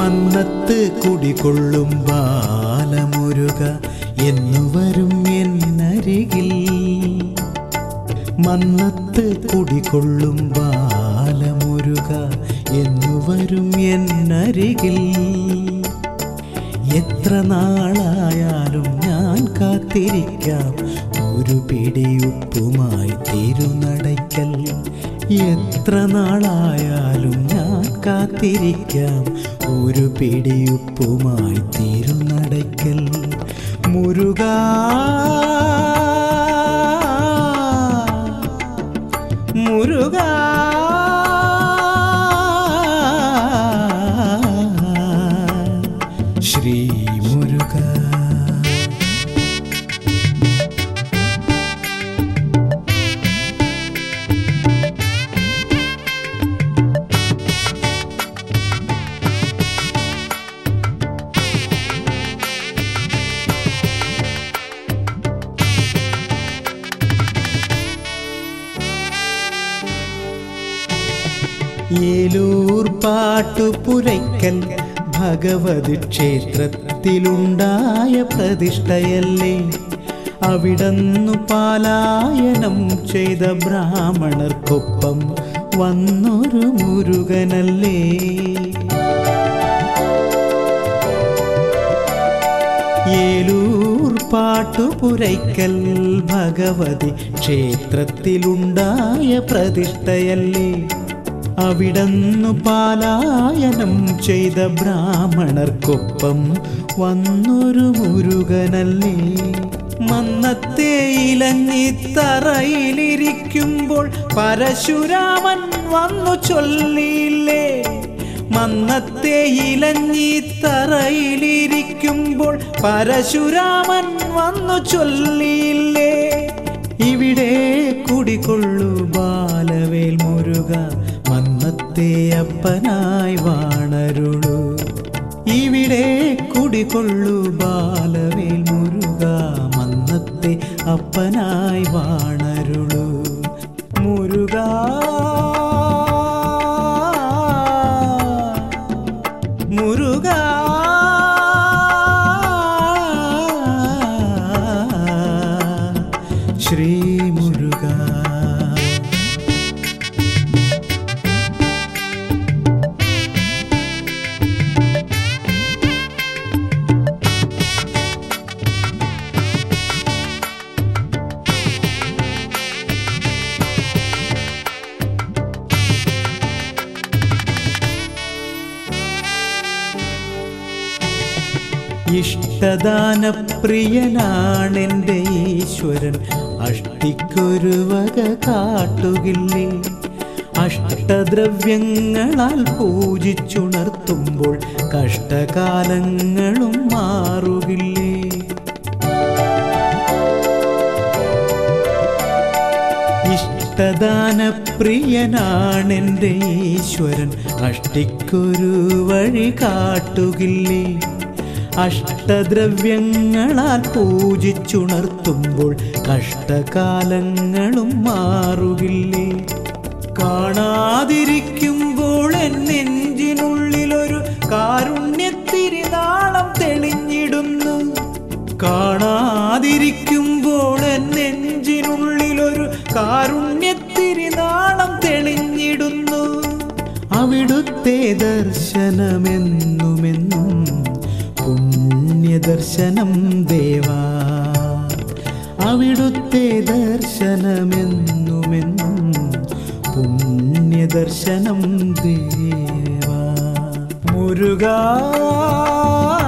മന്നത്ത് കുടികൊള്ളും ബാലമുരുക എന്നു വരും എന്നരികിൽ മന്നത്ത് കുടികൊള്ളും ബാലമുരുക എന്നു വരും എന്നരികിൽ എത്ര നാളായാലും ഞാൻ കാത്തിരിക്കാം ഒരു പിടിയുപ്പുമായി തിരുനടയ്ക്കൽ എത്ര നാളായാലും ഞാൻ കാത്തിരിക്കാം ഒരു പിടിയുപ്പുമായി തിരുനടയ്ക്കൽ മുരുക മുരുക ശ്രീ മുരുക ഏലൂർ പാട്ടുപുരയ്ക്കൽ ഭഗവതി ക്ഷേത്രത്തിലുണ്ടായ പ്രതിഷ്ഠയല്ലേ അവിടന്നു പാലായനം ചെയ്ത ബ്രാഹ്മണർക്കൊപ്പം വന്നൊരു മുരുകനല്ലേ ഏലൂർ പാട്ടുപുരയ്ക്കൽ ഭഗവതി ക്ഷേത്രത്തിലുണ്ടായ പ്രതിഷ്ഠയല്ലേ അവിടന്നു പാലായനം ചെയ്ത ബ്രാഹ്മണർക്കൊപ്പം വന്നൊരു മുരുകനല്ലേ മന്നത്തെ ഇലഞ്ഞിത്തറയിലിരിക്കുമ്പോൾ പരശുരാമൻ വന്നു ചൊല്ലിയില്ലേ മന്നത്തെ ഇലഞ്ഞിത്തറയിലിരിക്കുമ്പോൾ പരശുരാമൻ വന്നു ചൊല്ലിയില്ലേ ഇവിടെ കുടികൊള്ളു ബാലവേൽ മുരുക മന്നത്തെ അപ്പനായി വാണരുളു ഇവിടെ കുടികൊള്ളു ബാലവേൽ മുരുക മന്നത്തെ അപ്പനായി വാണരുളു മുരുക മുരുക ശ്രീ മുരുക ഇഷ്ടദാനപ്രിയനാണെൻ്റെ ഈശ്വരൻ അഷ്ടിക്കൊരു വക കാട്ടുകില്ലേ അഷ്ടദ്രവ്യങ്ങളാൽ പൂജിച്ചുണർത്തുമ്പോൾ കഷ്ടകാലങ്ങളും മാറുകില്ലേ ഇഷ്ടദാനപ്രിയനാണെൻ്റെ ഈശ്വരൻ അഷ്ടിക്കൊരു വഴി കാട്ടുകില്ലേ അഷ്ടദ്രവ്യങ്ങളാൽ പൂജിച്ചുണർത്തുമ്പോൾ കഷ്ടകാലങ്ങളും മാറുകില്ലേ കാണാതിരിക്കുമ്പോൾ എൻ നെഞ്ചിനുള്ളിലൊരു കാരുണ്യത്തിരിനാളം തെളിഞ്ഞിടുന്നു കാണാതിരിക്കുമ്പോൾ എൻ നെഞ്ചിനുള്ളിലൊരു കാരുണ്യത്തിരിനാളം തെളിഞ്ഞിടുന്നു അവിടുത്തെ ദർശനമെന്നുമെന്നും പുണ്യദർശനം ദേവാ അവിടുത്തെ ദർശനമെന്നുമെന്നും പുണ്യദർശനം ദേവാ മുരുകാ